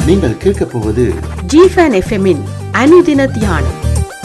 நீங்கள் கேட்கப் போவது ஜிஃபன் எஃப்எம்மின் அனுதின தியானம்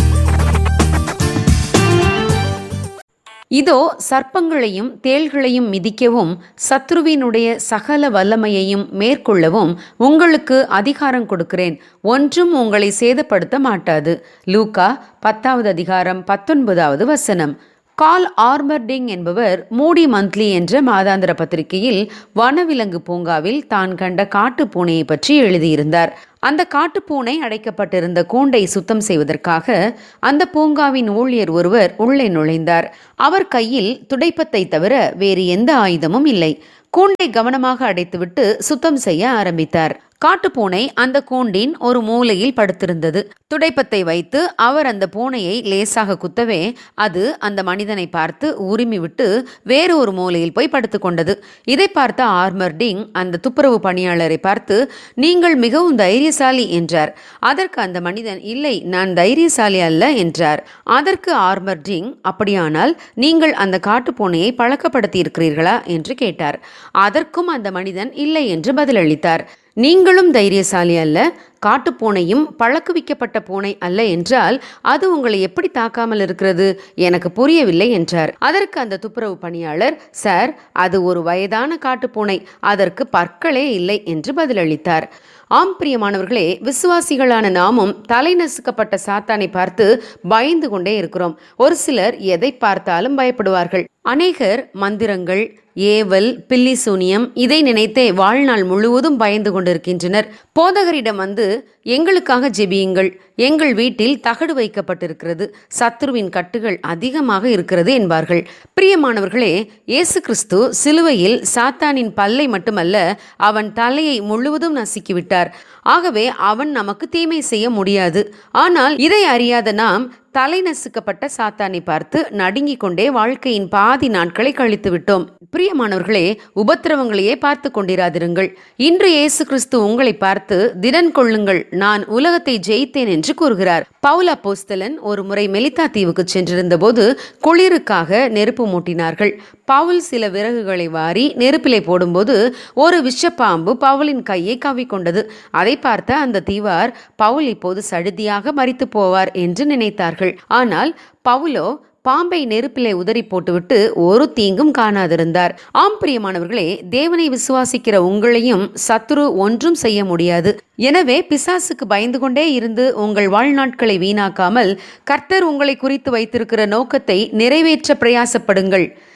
இதோ சர்ப்பங்களையும் தேள்களையும் மிதிக்கவும் சத்ருவினுடைய சகல வல்லமையையும் மேற்கொள்ளவும் உங்களுக்கு அதிகாரம் கொடுக்கிறேன் ஒன்றும் உங்களை சேதப்படுத்த மாட்டாது லூக்கா பத்தாவது அதிகாரம் பத்தொன்பதாவது வசனம் கால் ஆர்மர்டிங் என்பவர் மூடி மந்த்லி என்ற மாதாந்திர பத்திரிகையில் வனவிலங்கு பூங்காவில் தான் கண்ட காட்டுப் பூனையை பற்றி எழுதியிருந்தார் அந்த காட்டுப்பூனை அடைக்கப்பட்டிருந்த கூண்டை சுத்தம் செய்வதற்காக அந்த பூங்காவின் ஊழியர் ஒருவர் உள்ளே நுழைந்தார் அவர் கையில் துடைப்பத்தை தவிர வேறு எந்த ஆயுதமும் இல்லை கூண்டை கவனமாக அடைத்துவிட்டு சுத்தம் செய்ய ஆரம்பித்தார் காட்டுப்பூனை அந்த கூண்டின் ஒரு மூலையில் படுத்திருந்தது துடைப்பத்தை வைத்து அவர் அந்த பூனையை லேசாக குத்தவே அது அந்த மனிதனை பார்த்து உரிமை விட்டு வேறு ஒரு மூலையில் போய் படுத்துக்கொண்டது இதை பார்த்த ஆர்மர்டிங் அந்த துப்புரவு பணியாளரை பார்த்து நீங்கள் மிகவும் தைரியசாலி என்றார் அதற்கு அந்த மனிதன் இல்லை நான் தைரியசாலி அல்ல என்றார் அதற்கு ஆர்மர்டிங் அப்படியானால் நீங்கள் அந்த காட்டுப்பூனையை பழக்கப்படுத்தி இருக்கிறீர்களா என்று கேட்டார் அதற்கும் அந்த மனிதன் இல்லை என்று பதிலளித்தார் நீங்களும் தைரியசாலி அல்ல காட்டுப்பூனையும் பழக்குவிக்கப்பட்ட பூனை அல்ல என்றால் அது உங்களை எப்படி தாக்காமல் இருக்கிறது எனக்கு புரியவில்லை என்றார் அதற்கு அந்த துப்புரவு பணியாளர் சார் அது ஒரு வயதான காட்டுப்பூனை அதற்கு பற்களே இல்லை என்று பதிலளித்தார் ஆம் பிரியமானவர்களே விசுவாசிகளான நாமும் தலை நசுக்கப்பட்ட சாத்தானை பார்த்து பயந்து கொண்டே இருக்கிறோம் ஒரு சிலர் எதை பார்த்தாலும் பயப்படுவார்கள் அநேகர் மந்திரங்கள் ஏவல் பில்லி சூனியம் இதை நினைத்தே வாழ்நாள் முழுவதும் பயந்து கொண்டிருக்கின்றனர் போதகரிடம் வந்து எங்களுக்காக ஜெபியுங்கள் எங்கள் வீட்டில் தகடு வைக்கப்பட்டிருக்கிறது சத்ருவின் கட்டுகள் அதிகமாக இருக்கிறது என்பார்கள் பிரியமானவர்களே இயேசு கிறிஸ்து சிலுவையில் சாத்தானின் பல்லை மட்டுமல்ல அவன் தலையை முழுவதும் நசுக்கிவிட்டார் ஆகவே அவன் நமக்கு தீமை செய்ய முடியாது ஆனால் இதை அறியாத நாம் தலை நசுக்கப்பட்ட சாத்தானை பார்த்து நடுங்கிக் கொண்டே வாழ்க்கையின் பாதி நாட்களை கழித்து விட்டோம் பிரியமானவர்களே உபத்திரவங்களையே பார்த்து கொண்டிராதிருங்கள் இன்று இயேசு கிறிஸ்து உங்களை பார்த்து திடன் கொள்ளுங்கள் நான் உலகத்தை ஜெயித்தேன் என்று கூறுகிறார் பவுல் அப்போஸ்தலன் ஒரு முறை மெலிதா தீவுக்கு சென்றிருந்த போது குளிருக்காக நெருப்பு மூட்டினார்கள் பவுல் சில விறகுகளை வாரி நெருப்பிலே போடும்போது ஒரு விஷப்பாம்பு பவுலின் கையை கவ்விக்கொண்டது அதை பார்த்த அந்த தீவார் பவுல் இப்போது சடுதியாக மறித்து போவார் என்று நினைத்தார்கள் ஆனால் பவுலோ பாம்பை நெருப்பிலே உதறி போட்டுவிட்டு ஒரு தீங்கும் காணாதிருந்தார் ஆம் பிரியமானவர்களே தேவனை விசுவாசிக்கிற உங்களையும் சத்துரு ஒன்றும் செய்ய முடியாது எனவே பிசாசுக்கு பயந்து கொண்டே இருந்து உங்கள் வாழ்நாட்களை வீணாக்காமல் கர்த்தர் உங்களை குறித்து வைத்திருக்கிற நோக்கத்தை நிறைவேற்ற பிரயாசப்படுங்கள்